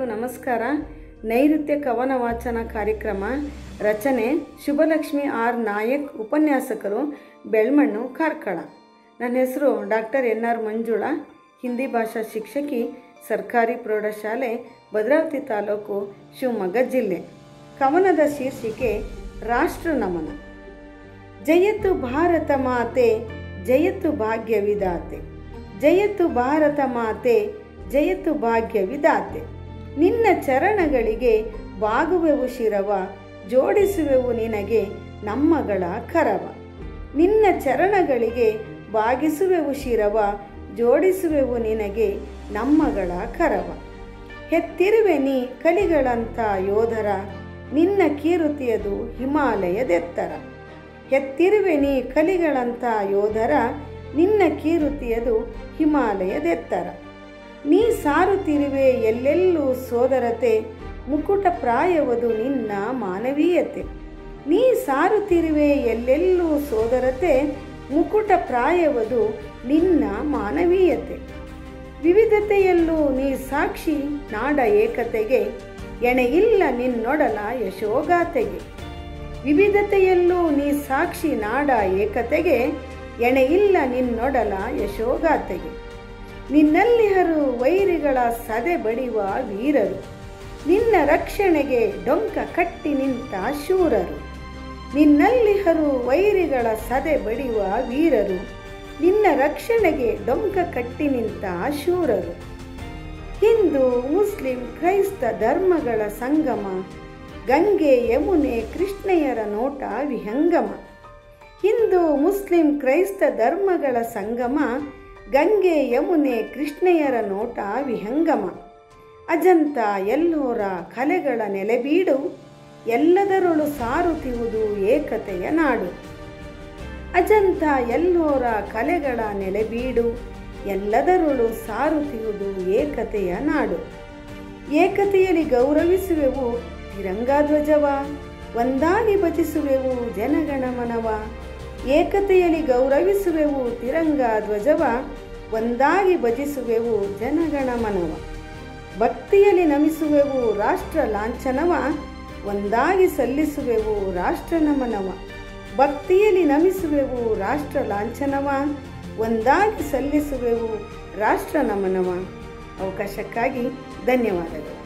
ನಮಸ್ಕಾರ ನೈಋತ್ಯ ಕವನ ವಾಚನ ಕಾರ್ಯಕ್ರಮ ರಚನೆ ಶುಭಲಕ್ಷ್ಮಿ ಆರ್ ನಾಯಕ್ ಉಪನ್ಯಾಸಕರು ಬೆಳ್ಮಣ್ಣು ಕಾರ್ಕಳ ನನ್ನ ಹೆಸರು doctor N R Manjula Hindi ಭಾಷಾ ಶಿಕ್ಷಕಿ ಸರ್ಕಾರಿ ಪ್ರೌಢಶಾಲೆ ಭದ್ರಾವತಿ ತಾಲೂಕು ಶಿವಮೊಗ್ಗ ಜಿಲ್ಲೆ ಕವನದ ಶೀರ್ಷಿಕೆ ರಾಷ್ಟ್ರ ನಮನ ಜಯತು ಭಾರತ ಮಾತೆ ಜಯತು ಭಾಗ್ಯ ವಿಧಾತೆ ಜಯತು ಭಾರತ ಮಾತೆ ಜಯತು ಭಾಗ್ಯ ವಿಧಾತೆ ನಿನ್ನ ಚರಣಗಳಿಗೆ ಬಾಗುವೆವು ಶಿರವ ಜೋಡಿಸುವೆವು ನಿನಗೆ ನಮ್ಮಗಳ ಕರವ ನಿನ್ನ ಚರಣಗಳಿಗೆ ಬಾಗಿಸುವೆವು ಶಿರವ ಜೋಡಿಸುವೆವು ನಿನಗೆ ನಮ್ಮಗಳ ಕರವ ಹೆತ್ತಿರುವೆ ನೀ ಕಲಿಗಳಂಥ ಯೋಧರ ನಿನ್ನ ಕೀರುತಿಯದು ಹಿಮಾಲಯದೆತ್ತರ ಹೆತ್ತಿರುವೆ ನೀ ಕಲಿಗಳಂಥ ಯೋಧರ ನಿನ್ನ ಕೀರುತಿಯದು ಹಿಮಾಲಯದೆತ್ತರ ನೀ ಸಾರುತ್ತಿರುವೆ ಎಲ್ಲೆಲ್ಲೂ ಸೋದರತೆ ಮುಕುಟ ಪ್ರಾಯವದು ನಿನ್ನ ಮಾನವೀಯತೆ ನೀ ಸಾರುತ್ತಿರುವೆ ಎಲ್ಲೆಲ್ಲೂ ಸೋದರತೆ ಮುಕುಟ ಪ್ರಾಯವದು ನಿನ್ನ ಮಾನವೀಯತೆ ವಿವಿಧತೆಯಲ್ಲೂ ನೀ ಸಾಕ್ಷಿ ನಾಡ ಏಕತೆಗೆ ಎಣೆಯಿಲ್ಲ ನಿನ್ನೊಡಲ ಯಶೋಗಾತೆಗೆ ವಿವಿಧತೆಯಲ್ಲೂ ನೀ ಸಾಕ್ಷಿ ನಾಡ ಏಕತೆಗೆ ಎಣೆಯಿಲ್ಲ ನಿನ್ನೊಡಲ ಯಶೋಗಾತೆಗೆ ನಿನ್ನಲ್ಲಿಹರು ವೈರಿಗಳ ಸದೆ ಬಡಿವ ವೀರರು ನಿನ್ನ ರಕ್ಷಣೆಗೆ ಡೊಂಕ ಕಟ್ಟಿ ನಿಂತ ಶೂರರು ನಿನ್ನಲ್ಲಿಹರು ವೈರಿಗಳ ಸದೆ ಬಡಿವ ವೀರರು ನಿನ್ನ ರಕ್ಷಣೆಗೆ ಡೊಂಕ ಕಟ್ಟಿ ನಿಂತ ಶೂರರು ಹಿಂದೂ ಮುಸ್ಲಿಂ ಕ್ರೈಸ್ತ ಧರ್ಮಗಳ ಸಂಗಮ ಗಂಗೆ ಯಮುನೆ ಕೃಷ್ಣೆಯರ ನೋಟ ವಿಹಂಗಮ ಹಿಂದೂ ಮುಸ್ಲಿಂ ಕ್ರೈಸ್ತ ಧರ್ಮಗಳ ಸಂಗಮ ಗಂಗೆ ಯಮುನೆ ಕೃಷ್ಣೆಯರ ನೋಟ ವಿಹಂಗಮ ಅಜಂತ ಎಲ್ಲೋರ ಕಲೆಗಳ ನೆಲೆಬೀಡು ಎಲ್ಲದರೊಳು ಸಾರುತ್ತಿರುವುದು ಏಕತೆಯ ನಾಡು ಅಜಂತ ಎಲ್ಲೋರ ಕಲೆಗಳ ನೆಲೆಬೀಡು ಎಲ್ಲದರೊಳು ಸಾರುತ್ತಿರುವುದು ಏಕತೆಯ ನಾಡು ಏಕತೆಯಲ್ಲಿ ಗೌರವಿಸುವೆವು ತಿರಂಗಾಧ್ವಜವ ಒಂದಾಗಿ ಭಜಿಸುವೆವು ಜನಗಣಮನವ ಏಕತೆಯಲ್ಲಿ ಗೌರವಿಸುವೆವು ತಿರಂಗಾ ಧ್ವಜವ ಒಂದಾಗಿ ಭಜಿಸುವೆವು ಜನಗಣಮನವ ಭಕ್ತಿಯಲ್ಲಿ ನಮಿಸುವೆವು ರಾಷ್ಟ್ರ ಲಾಂಛನವ ಒಂದಾಗಿ ಸಲ್ಲಿಸುವೆವು ರಾಷ್ಟ್ರ ನಮನವ ಭಕ್ತಿಯಲ್ಲಿ ನಮಿಸುವೆವು ರಾಷ್ಟ್ರ ಲಾಂಛನವ ಒಂದಾಗಿ ಸಲ್ಲಿಸುವೆವು ರಾಷ್ಟ್ರ ನಮನವ ಅವಕಾಶಕ್ಕಾಗಿ ಧನ್ಯವಾದಗಳು